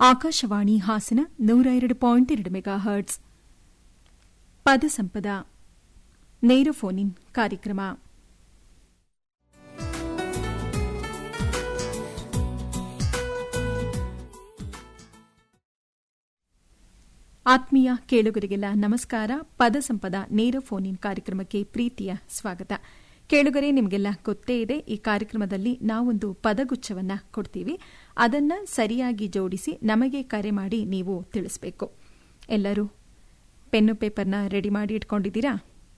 ಆಕಾಶವಾಣಿ ಹಾಸನ ನೂರ ಎರಡು ಪಾಯಿಂಟ್ ಎರಡು ಮೆಗಾ ಹರ್ಟ್ಸ್ ಪದ ಸಂಪದ ನೇರ ಫೋನಿನ್ ಕಾರ್ಯಕ್ರಮ ಆತ್ಮೀಯ ಕೇಳುಗರಿಗೆಲ್ಲ ನಮಸ್ಕಾರ ಪದ ಸಂಪದ ನೇರ ಫೋನಿನ್ ಕಾರ್ಯಕ್ರಮಕ್ಕೆ ಪ್ರೀತಿಯ ಸ್ವಾಗತ ಕೇಳುಗರೆ ನಿಮಗೆಲ್ಲ ಗೊತ್ತೇ ಇದೆ ಈ ಕಾರ್ಯಕ್ರಮದಲ್ಲಿ ನಾವೊಂದು ಪದಗುಚ್ಛವನ್ನ ಕೊಡ್ತೀವಿ ಅದನ್ನ ಸರಿಯಾಗಿ ಜೋಡಿಸಿ ನಮಗೆ ಕರೆ ಮಾಡಿ ನೀವು ತಿಳಿಸಬೇಕು ಎಲ್ಲರೂ ಪೆನ್ನು ಪೇಪರ್ನ ರೆಡಿ ಮಾಡಿ ಇಟ್ಕೊಂಡಿದ್ದೀರಾ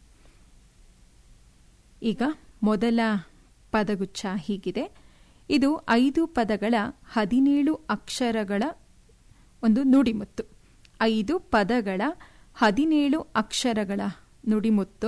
ಈಗ ಮೊದಲ ಪದಗುಚ್ಛ ಹೀಗಿದೆ ಇದು ಐದು ಪದಗಳ ಹದಿನೇಳು ಅಕ್ಷರಗಳ ಒಂದು ನುಡಿಮುತ್ತು ಐದು ಪದಗಳ ಹದಿನೇಳು ಅಕ್ಷರಗಳ ನುಡಿಮುತ್ತು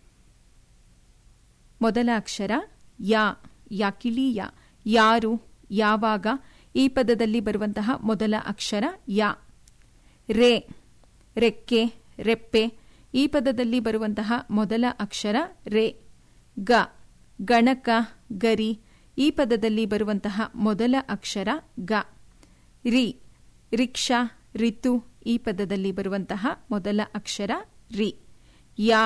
ಮೊದಲ ಅಕ್ಷರ ಯಾ ಯಾಕಿಲಿ ಯಾ ಯಾರು ಯಾವಾಗ ಈ ಪದದಲ್ಲಿ ಬರುವಂತಹ ಮೊದಲ ಅಕ್ಷರ ಯಾ ರೇ ರೆಕ್ಕೆ ರೆಪ್ಪೆ ಈ ಪದದಲ್ಲಿ ಬರುವಂತಹ ಮೊದಲ ಅಕ್ಷರ ರೇ ಗ ಗಣಕ ಗರಿ ಈ ಪದದಲ್ಲಿ ಬರುವಂತಹ ಮೊದಲ ಅಕ್ಷರ ಗ ರಿ ರಿಕ್ಷಾ ರಿತು ಈ ಪದದಲ್ಲಿ ಬರುವಂತಹ ಮೊದಲ ಅಕ್ಷರ ರಿ ಯಾ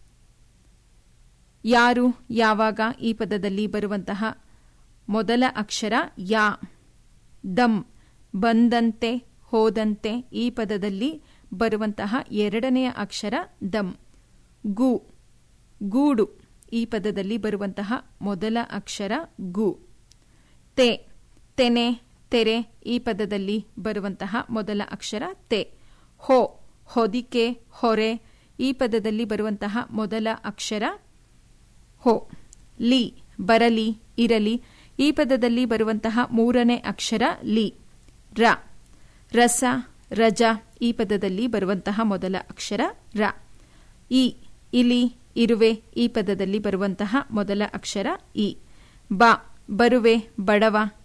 ಯಾರು ಯಾವಾಗ ಈ ಪದದಲ್ಲಿ ಬರುವಂತಹ ಮೊದಲ ಅಕ್ಷರ ಯಾ ದಮ್ ಬಂದಂತೆ ಹೋದಂತೆ ಈ ಪದದಲ್ಲಿ ಬರುವಂತಹ ಎರಡನೆಯ ಅಕ್ಷರ ದಮ್ ಗು ಗೂಡು ಈ ಪದದಲ್ಲಿ ಬರುವಂತಹ ಮೊದಲ ಅಕ್ಷರ ಗು ತೆ ತೆನೆ ತೆರೆ ಈ ಪದದಲ್ಲಿ ಬರುವಂತಹ ಮೊದಲ ಅಕ್ಷರ ತೆ ಹೋ ಹೊದಿಕೆ ಹೊರೆ ಈ ಪದದಲ್ಲಿ ಬರುವಂತಹ ಮೊದಲ ಅಕ್ಷರ ಹೋ ಲಿ ಬರಲಿ ಇರಲಿ ಈ ಪದದಲ್ಲಿ ಬರುವಂತಹ ಮೂರನೇ ಅಕ್ಷರ ಲಿ ರ ರಸ ರಜ ಈ ಪದದಲ್ಲಿ ಬರುವಂತಹ ಮೊದಲ ಅಕ್ಷರ ರ ಇ ಇಲಿ ಇರುವೆ ಈ ಪದದಲ್ಲಿ ಬರುವಂತಹ ಮೊದಲ ಅಕ್ಷರ ಇ ಬ ಬರುವೆ ಬಡವ